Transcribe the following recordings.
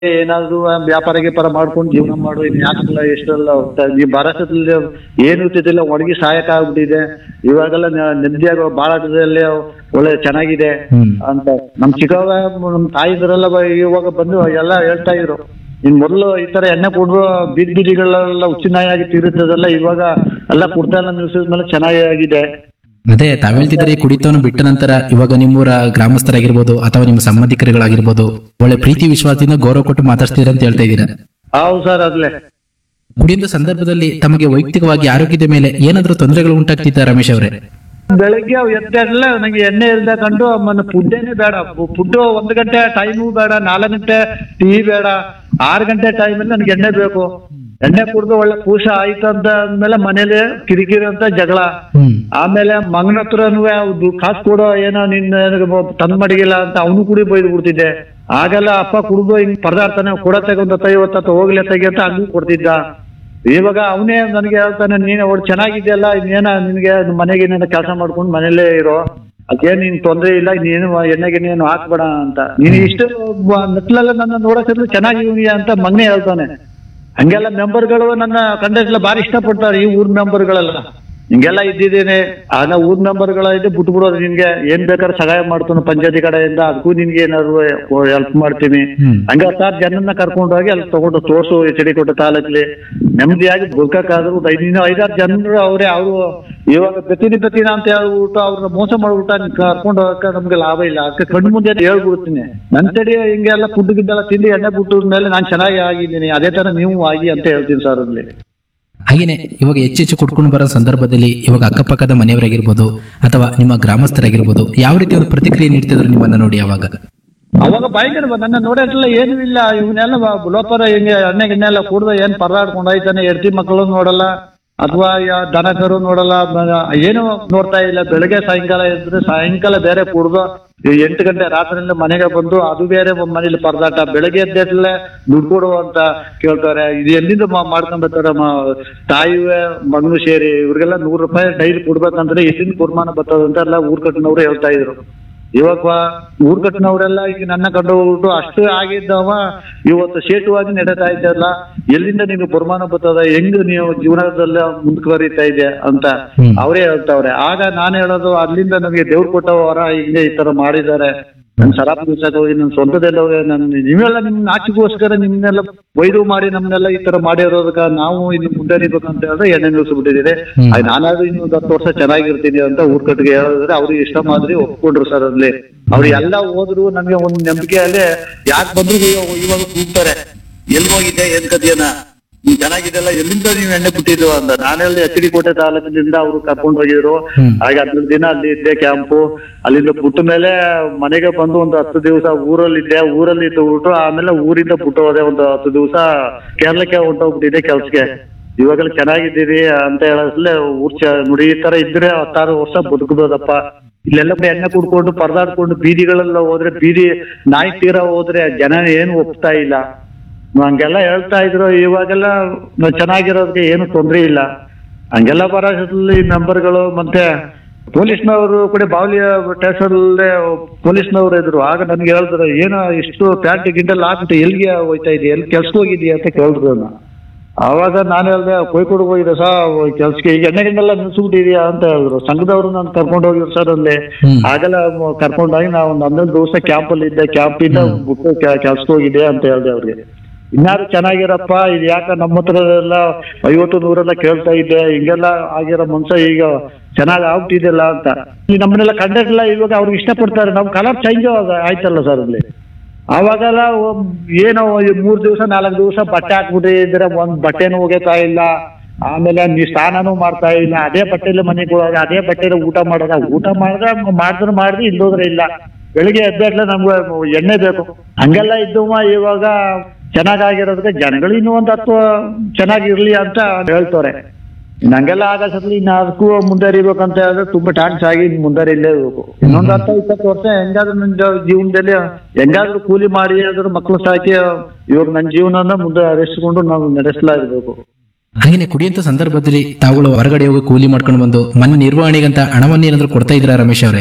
ಏನಾದ್ರು ವ್ಯಾಪಾರ ಗೀಪಾರ ಮಾಡ್ಕೊಂಡು ಜೀವನ ಮಾಡು ಇನ್ ಯಾಕಲ್ಲ ಎಷ್ಟೆಲ್ಲ ಹೋಗ್ತಾ ಈ ಭಾರತದಲ್ಲಿ ಏನು ಇರ್ತಿದ್ದಿಲ್ಲ ಒಣಗಿ ಸಹಾಯಕ ಆಗ್ಬಿಟ್ಟಿದೆ ಇವಾಗೆಲ್ಲ ನ- ನೆಮ್ಮದಿಯಾಗ ಬಾಳದಲ್ಲಿ ಒಳ್ಳೆ ಚೆನ್ನಾಗಿದೆ ಹ್ಮ್ ಅಂತ ನಮ್ ಚಿಕ್ಕವಾಗ ನಮ್ ತಾಯಿದರೆಲ್ಲ ಇವಾಗ ಬಂದು ಎಲ್ಲ ಹೇಳ್ತಾ ಇದ್ರು ಇನ್ ಮೊದಲು ಈ ತರ ಎಣ್ಣೆ ಕುಡ್ದು ಬೀದಿ ಬೀದಿಗಳೆಲ್ಲ ಹುಚ್ಚಿನಾಯಾಗಿ ತೀರುತ್ತದಲ್ಲ ಇವಾಗ ಎಲ್ಲ ಕುಡ್ತಾ ಎಲ್ಲ ನಿಲ್ಸಿದ್ಮೇಲೆ ಚೆನ್ನಾಗಿ ಆಗಿದೆ ಅದೇ ತಾವ್ ಹೇಳ್ತಿದ್ರೆ ಕುಡಿತವನ್ನು ಬಿಟ್ಟ ನಂತರ ಇವಾಗ ನಿಮ್ಮೂರ ಗ್ರಾಮಸ್ಥರಾಗಿರ್ಬೋದು ಅಥವಾ ನಿಮ್ಮ ಸಂಬಂಧಿಕರುಗಳಾಗಿರ್ಬೋದು ಒಳ್ಳೆ ಪ್ರೀತಿ ವಿಶ್ವಾಸದಿಂದ ಗೌರವ ಕೊಟ್ಟು ಮಾತಾಡ್ತೀರಾ ಅಂತ ಹೇಳ್ತಾ ಇದ್ದೀರಾ ಹೌದು ಸರ್ ಅದ್ಲೆ ಕುಡಿಯುವ ಸಂದರ್ಭದಲ್ಲಿ ತಮಗೆ ವೈಯಕ್ತಿಕವಾಗಿ ಆರೋಗ್ಯದ ಮೇಲೆ ಏನಾದ್ರೂ ತೊಂದರೆಗಳು ಉಂಟಾಗ್ತಿದ್ದ ರಮೇಶ್ ಅವರೇ ಬೆಳಗ್ಗೆ ಎದ್ದಾಗಲೇ ನನಗೆ ಎಣ್ಣೆ ಇಲ್ದ ಕಂಡು ಮನ ಫುಡ್ಡೇನೆ ಬೇಡ ಫುಡ್ ಒಂದು ಗಂಟೆ ಟೈಮು ಬೇಡ ನಾಲ್ಕು ಗಂಟೆ ಟೀ ಬೇಡ ಆರು ಗಂಟೆ ಟೈಮಲ್ಲಿ ನನಗೆ ಎಣ್ಣೆ ಬೇಕು ಎಣ್ಣೆ ಕುಡ್ದು ಒಳ್ಳೆ ಪೂಷ ಆಯ್ತು ಅಂತ ಅಂದ್ಮೇಲೆ ಮನೇಲಿ ಕಿರಿಕಿರಿ ಅಂತ ಜಗಳ ಹ್ಮ್ ಆಮೇಲೆ ಮಗನ ಹತ್ರನೂ ಅವ್ದು ಕಾಸು ಕೊಡೋ ಏನೋ ನಿನ್ನ ತಂದ್ ಮಡಗಿಲ್ಲ ಅಂತ ಅವನು ಕುಡಿ ಬೈದು ಬಿಡ್ತಿದ್ದೆ ಆಗೆಲ್ಲ ಅಪ್ಪ ಕುಡ್ದು ಹಿಂಗ್ ಪರದಾಡ್ತಾನೆ ಕೊಡ ತಗೊಂಡ ಐವತ್ತ ಹೋಗ್ಲಿ ತೆಗಿ ಅಂತ ಹಂಗೂ ಕೊಡ್ತಿದ್ದ ಇವಾಗ ಅವನೇ ನನಗೆ ಹೇಳ್ತಾನೆ ನೀನು ಅವಳು ಚೆನ್ನಾಗಿದೆಯಲ್ಲ ಇನ್ನೇನ ನಿನ್ಗೆ ಮನೆಗೆ ಏನೇನೋ ಕೆಲಸ ಮಾಡ್ಕೊಂಡು ಮನೇಲೇ ಇರೋ ಅದೇನ್ ನೀನ್ ತೊಂದ್ರೆ ಇಲ್ಲ ನೀನು ಎಣ್ಣೆಗೆ ನೀನು ಹಾಕ್ಬೇಡ ಅಂತ ನೀನು ಇಷ್ಟು ನಟ್ಲೆಲ್ಲ ನನ್ನ ನೋಡಕ್ಕಿದ್ರು ಚೆನ್ನಾಗಿದೀಯ ಅಂತ ಮಗನೇ ಹೇಳ್ತಾನೆ ಹಂಗೆಲ್ಲ ಮೆಂಬರ್ಗಳು ನನ್ನ ಕಂಡಕ್ಟ್ಲ ಬಾರಿ ಇಷ್ಟಪಡ್ತಾರೆ ಈ ಊರ್ ಮೆಂಬರ್ಗಳೆಲ್ಲ ಹಿಂಗೆಲ್ಲ ಇದ್ದಿದ್ದೇನೆ ಆಗ ಊರ್ ಮೆಂಬರ್ಗಳ ಇದೆ ಬಿಟ್ಟು ಬಿಡೋದು ನಿನ್ಗೆ ಏನ್ ಬೇಕಾದ್ರೆ ಸಹಾಯ ಮಾಡ್ತಾನೆ ಪಂಚಾಯತಿ ಕಡೆಯಿಂದ ಅದಕ್ಕೂ ನಿನ್ಗೆ ಏನಾದ್ರು ಹೆಲ್ಪ್ ಮಾಡ್ತೀನಿ ಹ್ಮ್. ಹಂಗ ಹತ್ತಾರು ಜನನ್ನ ಕರ್ಕೊಂಡು ಹೋಗಿ ಅಲ್ಲಿ ತಗೊಂಡು ತೋರ್ಸು ಎಚ್ ಡಿ ಕೋಟೆ ತಾಲೂಕಲ್ಲಿ ನೆಮ್ಮದಿಯಾಗಿ ಬದುಕಕ್ಕಾದ್ರು ಒಂದು ಐದು ಇನ್ನು ಐದಾರು ಜನರು ಅವರೇ ಅವರು ಇವಾಗ ಬೆತ್ತಿನಿ ಬೆತ್ತಿನ ಅಂತ ಹೇಳ್ಬಿಟ್ಟು ಅವ್ರನ್ನ ಮೋಸ ಮಾಡ್ಬಿಟ್ಟು ಕರ್ಕೊಂಡು ಹೋಗಕ್ಕೆ ನಮ್ಗೆ ಲಾಭ ಇಲ್ಲ ಅದಕ್ಕೆ ಕಣ್ಣು ಮುಂದೆ ಹೇಳ್ಬಿಡ್ತೀನಿ ನನ್ ತಡಿ ಹಿಂಗೆಲ್ಲ ಫುಡ್ ಗಿಡ್ಡೆಲ್ಲ ತಿಂದು ಎಣ್ಣೆ ಬಿಟ್ಟದ ಮೇಲೆ ನಾನು ಚೆನ್ನಾಗಿ ಆಗಿದ್ದೀನಿ ಅದೇ ತರ ನೀವು ಆಗಿ ಅಂತ ಹೇಳ್ತೀನಿ ಸರ್ ಅಲ್ಲಿ ಹಾಗೇನೆ ಇವಾಗ ಹೆಚ್ಚೆಚ್ಚು ಕುಡ್ಕೊಂಡು ಬರೋ ಸಂದರ್ಭದಲ್ಲಿ ಇವಾಗ ಅಕ್ಕಪಕ್ಕದ ಮನೆಯವರಾಗಿರ್ಬೋದು ಅಥವಾ ನಿಮ್ಮ ಗ್ರಾಮಸ್ಥರಾಗಿರ್ಬೋದು ಯಾವ ರೀತಿ ಒಂದು ಪ್ರತಿಕ್ರಿಯೆ ನೀಡ್ತಿದ್ರು ನಿಮ್ಮನ್ನ ನೋಡಿ ಅವಾಗ ಅವಾಗ ಭಯಂಕರ ಬ- ನನ್ನ ನೋಡೋದಿಲ್ಲ ಏನೂ ಇಲ್ಲ ಇವನ್ನೆಲ್ಲ ಲೋಪರ ಹಿಂಗೆ ಎಣ್ಣೆ ಗಿಣ್ಣೆ ಎಲ್ಲ ಕುಡ್ದು ಏನ್ ಪರದಾಡ್ಕೊಂಡು ಹೋಯ್ತಾನೆ ಹೆಂಡತಿ ಮಕ್ಕಳು ನೋಡಲ್ಲ ಅಥವಾ ಯಾ- ದನ ಕರು ನೋಡಲ್ಲ ಮ- ಏನು ನೋಡ್ತಾ ಇಲ್ಲ ಬೆಳಗ್ಗೆ ಸಾಯಂಕಾಲ ಇದ್ರೆ ಸಾಯಂಕಾಲ ಬೇರೆ ಕುಡ್ದು ಈ ಎಂಟು ಗಂಟೆ ರಾತ್ರಿಯಿಂದ ಮನೆಗೆ ಬಂದು ಅದು ಬೇರೆ ಒಂದ್ ಮನೇಲಿ ಪರದಾಟ ಬೆಳಗ್ಗೆ ಎದ್ದೇಟ್ಲೆ ದುಡ್ಡು ಕೊಡು ಅಂತ ಕೇಳ್ತಾರೆ ಇದು ಎಲ್ಲಿಂದ ಮಾ- ಮಾಡ್ಕೊಂಡ್ ಬರ್ತಾರೆ ಮ- ತಾಯಿವೆ ಮಗನು ಸೇರಿ ಇವ್ರಿಗೆಲ್ಲ ನೂರು ರೂಪಾಯಿ ಡೈಲಿ ಕೊಡ್ಬೇಕಂದ್ರೆ ಎಷ್ಟಿನ ಕುರ್ಮಾನ ಬರ್ತದೆ ಅಂತ ಎಲ್ಲ ಊರ್ ಕಟ್ಟಿನವ್ರು ಹೇಳ್ತಾ ಇದ್ರು ಇವಾಗ ಊರ್ ಕಟ್ಟಿನವರೆಲ್ಲ ಈಗ ನನ್ನ ಕಂಡು ಹೋಗ್ಬಿಟ್ಟು ಅಷ್ಟು ಆಗಿದ್ದವ ಇವತ್ತು ಸೇಟುವಾಗಿ ನಡೀತಾ ಇದ್ದಲ್ಲ ಎಲ್ಲಿಂದ ನಿಮ್ಗೆ ಬುರ್ಮಾನ ಬರ್ತದ ಹೆಂಗ್ ನೀವು ಜೀವನದಲ್ಲ ಮುಂದುವರಿತಾ ಇದೆ ಅಂತ ಹ್ಮ್. ಅವರೇ ಹೇಳ್ತಾವ್ರೆ ಆಗ ನಾನು ಹೇಳೋದು ಅಲ್ಲಿಂದ ನನಗೆ ದೇವ್ರು ಕೊಟ್ಟ ವರ ಹಿಂಗೆ ಈ ತರ ಮಾಡಿದ್ದಾರೆ ನನ್ ಸರಾಪ್ ಬಿಡ್ಸಕ್ ಹೋಗಿ ನನ್ ಸ್ವಂತದೆಲ್ಲ ಹೋಗಿ ನನ್ ನೀವೆಲ್ಲ ನಿಮ್ ನಾಚಿಗೋಸ್ಕರ ನಿಮ್ನೆಲ್ಲ ವೈದು ಮಾಡಿ ನಮ್ನೆಲ್ಲ ಈ ತರ ಮಾಡಿರೋದಕ್ಕ ನಾವು ಇನ್ನು ಮುಂದರಿಬೇಕಂತ ಹೇಳಿದ್ರೆ ಎಣ್ಣೆ ನಿಲ್ಸ್ಬಿಟ್ಟಿದ್ದೀರಿ ಹ್ಮ್. ಆಯ್ತು ನಾನಾದ್ರೂ ಇನ್ನು ಒಂದು ಹತ್ತು ವರ್ಷ ಚೆನ್ನಾಗಿರ್ತೀನಿ ಅಂತ ಊರ್ ಕಟ್ಟಿಗೆ ಹೇಳಿದ್ರೆ ಅವ್ರಿಗೆ ಇಷ್ಟ ಮಾದ್ರಿ ಒಪ್ಕೊಂಡ್ರು ಸರ್ ಅಲ್ಲಿ ಅವ್ರು ಎಲ್ಲ ಹೋದ್ರು ನಮ್ಗೆ ಒಂದ್ ನಂಬಿಕೆಯಲ್ಲೇ ಯಾಕೆ ಬಂದ್ರು ಇವಾಗ ಇವಾಗ ಕೂಗ್ತಾರೆ ಎಲ್ಲಿ ಹೋಗಿದ್ದೆ ಏನ್ ಕಥೆಯನ್ನ ನೀವ್ ಚೆನ್ನಾಗಿದೆಲ್ಲ ಎಲ್ಲಿಂದ ನೀವು ಎಣ್ಣೆ ಬಿಟ್ಟಿದ್ದು ಅಂತ ನಾನೆಲ್ಲ ಎಚ್ ಡಿ ಕೋಟೆ ತಾಲೂಕಿನಿಂದ ಅವ್ರು ಕರ್ಕೊಂಡು ಹೋಗಿದ್ರು ಹ್ಮ್. ಹಾಗೆ ಹದಿನೈದು ದಿನ ಅಲ್ಲಿ ಇದ್ದೆ ಕ್ಯಾಂಪು ಅಲ್ಲಿಂದ ಬಿಟ್ಟ ಮೇಲೆ ಮನೆಗೆ ಬಂದು ಒಂದು ಹತ್ತು ದಿವಸ ಊರಲ್ಲಿದ್ದೆ ಊರಲ್ಲಿ ಇದ್ದುಬಿಟ್ಟು ಆಮೇಲೆ ಊರಿಂದ ಬಿಟ್ಟು ಹೋದೆ ಒಂದು ಹತ್ತು ದಿವಸ ಕೇರಳಕ್ಕೆ ಹೊಂಟೋಗ್ಬಿಟ್ಟಿದೆ ಕೆಲ್ಸಕ್ಕೆ ಇವಾಗೆಲ್ಲ ಚೆನ್ನಾಗಿದ್ದೀರಿ ಅಂತ ಹೇಳೋದ್ಲೆ ಊರ್ ಚ ನುಡಿ ಈ ತರ ಇದ್ರೆ ಹತ್ತಾರು ವರ್ಷ ಬದುಕಬಹುದಪ್ಪ ಇಲ್ಲೆಲ್ಲ ಬರೀ ಎಣ್ಣೆ ಕುಡ್ಕೊಂಡು ಪರದಾಡ್ಕೊಂಡು ಬೀದಿಗಳೆಲ್ಲ ಹೋದ್ರೆ ಬೀದಿ ನಾಯಿ ತೀರ ಹೋದ್ರೆ ಜನ ಏನು ಒಪ್ತಾ ಇಲ್ಲ ಹಂಗೆಲ್ಲ ಹೇಳ್ತಾ ಇದ್ರು ಇವಾಗೆಲ್ಲ ನಾವ್ ಚೆನ್ನಾಗಿರೋದಕ್ಕೆ ಏನು ತೊಂದ್ರೆ ಇಲ್ಲ ಹಂಗೆಲ್ಲ ಬರೋದ್ರಲ್ಲಿ ಮೆಂಬರ್ಗಳು ಮತ್ತೆ ಪೊಲೀಸ್ನವರು ಕೂಡ ಬಾವಲಿಯ ಸ್ಟೇಷನ್ ಪೊಲೀಸ್ನವರು ಇದ್ರು ಆಗ ನನ್ಗೆ ಹೇಳಿದ್ರು ಏನೋ ಇಷ್ಟು ಪ್ಯಾಂಟ್ ಗಿಂಟಲ್ ಹಾಕ್ಬಿಟ್ಟು ಎಲ್ಲಿಗೆ ಹೋಯ್ತಾ ಇದೆಯಾ ಎಲ್ಲಿ ಕೆಲ್ಸಕ್ಕೆ ಹೋಗಿದ್ಯಾ ಅಂತ ಕೇಳಿದ್ರು ಅವ್ನ. ಆವಾಗ ನಾನು ಹೇಳ್ದೆ ಕೊಯ್ಕೊಡ್ ಹೋಗಿದ್ದೆ ಸಾ ಕೆಲ್ಸಕ್ಕೆ ಈಗ ಎಣ್ಣೆ ಗಿಣ್ಣೆಲ್ಲ ನಿಲ್ಸ್ಬಿಟ್ಟಿದ್ಯಾ ಅಂತ ಹೇಳಿದ್ರು ಸಂಘದವರು ನಾನು ಕರ್ಕೊಂಡು ಹೋಗಿದ್ರು ಸರ್ ಅಲ್ಲಿ ಹ್ಮ್. ಆಗೆಲ್ಲ ಮ- ಕರ್ಕೊಂಡೋಗಿ ನಾವು ಒಂದು ಹನ್ನೊಂದು ದಿವಸ ಕ್ಯಾಂಪ್ ಅಲ್ಲಿ ಇದ್ದೆ ಕ್ಯಾಂಪ್ ಇಂದ ಬಿಟ್ಟು ಕೆಲ್ಸಕ್ಕೆ ಹೋಗಿದ್ದೆ ಅಂತ ಹೇಳ್ದೆ ಅವ್ರಿಗೆ ಇನ್ನಾರು ಚೆನ್ನಾಗಿರಪ್ಪ ಇದು ಯಾಕ ನಮ್ಮ ಹತ್ರ ಎಲ್ಲ ಐವತ್ತು ನೂರೆಲ್ಲ ಕೇಳ್ತಾ ಇದ್ದೆ ಹಿಂಗೆಲ್ಲ ಆಗಿರೋ ಮನ್ಸ ಈಗ ಚೆನ್ನಾಗಿ ಆಗ್ಬಿಟ್ಟಿದೆಲ್ಲ ಅಂತ ಈ ನಮ್ಮನ್ನೆಲ್ಲ ಕಂಡಕ್ಟೆಲ್ಲ ಇವಾಗ ಅವ್ರಿಗೆ ಇಷ್ಟಪಡ್ತಾರೆ ನಮ್ ಕಲರ್ ಚೇಂಜ್ ಆಯ್ತಲ್ಲ ಸರ್ ಅಲ್ಲಿ ಅವಾಗೆಲ್ಲ ಒಬ್- ಏನೋ ಈ ಮೂರ್ ದಿವಸ ನಾಲ್ಕು ದಿವಸ ಬಟ್ಟೆ ಹಾಕ್ಬಿಟ್ಟಿದ್ರೆ ಒಂದ್ ಬಟ್ಟೆನೂ ಒಗೆತಾ ಇಲ್ಲ ಆಮೇಲೆ ನೀ ಸ್ನಾನನೂ ಮಾಡ್ತಾ ಇಲ್ಲ ಅದೇ ಬಟ್ಟೆಲಿ ಮನೆಗೆ ಹೋದಾಗ ಅದೇ ಬಟ್ಟೆಲಿ ಊಟ ಮಾಡೋದ ಊಟ ಮಾಡಿದ್ರೆ ಮಾಡಿದ್ರೆ ಮಾಡ್ದಿ ಇಲ್ಲೋದ್ರೆ ಇಲ್ಲ ಬೆಳಿಗ್ಗೆ ಎದ್ದಾಗ್ಲೇ ನಮ್ಗೆ ಎಣ್ಣೆ ಬೇಕು ಹಂಗೆಲ್ಲ ಇದ್ದವ ಇವಾಗ ಚೆನ್ನಾಗಾಗಿರೋದಕ್ಕೆ ಜನಗಳು ಇನ್ನೂ ಒಂದ್ ಹತ್ತು ಚೆನ್ನಾಗಿರ್ಲಿ ಅಂತ ಹೇಳ್ತಾರೆ ನಂಗೆಲ್ಲ ಆಗಸತ್ಲಿ ಇನ್ನು ಅದಕ್ಕೂ ಮುಂದರಿಬೇಕಂತ ಹೇಳಿದ್ರೆ ತುಂಬಾ ಟಾನ್ಸ್ ಆಗಿ ಇನ್ನು ಮುಂದರಿಲೇಬೇಕು ಇನ್ನೊಂದು ಹತ್ತು ಇಪ್ಪತ್ತು ವರ್ಷ ಹೆಂಗಾದ್ರೂ ನನ್ನ ಜೀವ- ಜೀವನದಲ್ಲಿ ಹೆಂಗಾದ್ರೂ ಕೂಲಿ ಮಾಡಿ ಆದ್ರೂ ಮಕ್ಕಳು ಸಾಕಿ ಇವಾಗ ನನ್ನ ಜೀವನನ ಮುಂದೆ ಅರಿಸ್ಕೊಂಡು ನಾವು ನಡೆಸ್ಲಾ ಇರ್ಬೇಕು ಹಾಗೇನೆ ಕುಡಿಯಂತ ಸಂದರ್ಭದಲ್ಲಿ ತಾವುಗಳು ಹೊರಗಡೆ ಹೋಗಿ ಕೂಲಿ ಮಾಡ್ಕೊಂಡು ಬಂದು ಮನೆ ನಿರ್ವಹಣೆಗಂತ ಹಣವನ್ನ ಏನಾದ್ರು ಕೊಡ್ತಾ ಇದ್ರ ರಮೇಶ್ ಅವರೇ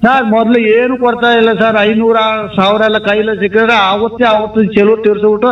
ಸರ್ ಮೊದ್ಲು ಏನು ಕೊಡ್ತಾ ಇಲ್ಲ ಸರ್ ಐನೂರ ಸಾವಿರ ಎಲ್ಲ ಕೈಲ ಸಿಕ್ಕಿದ್ರೆ ಅವತ್ತೇ ಅವತ್ತು ಚೆಲುವು ತೀರ್ಸ್ಬಿಟ್ಟು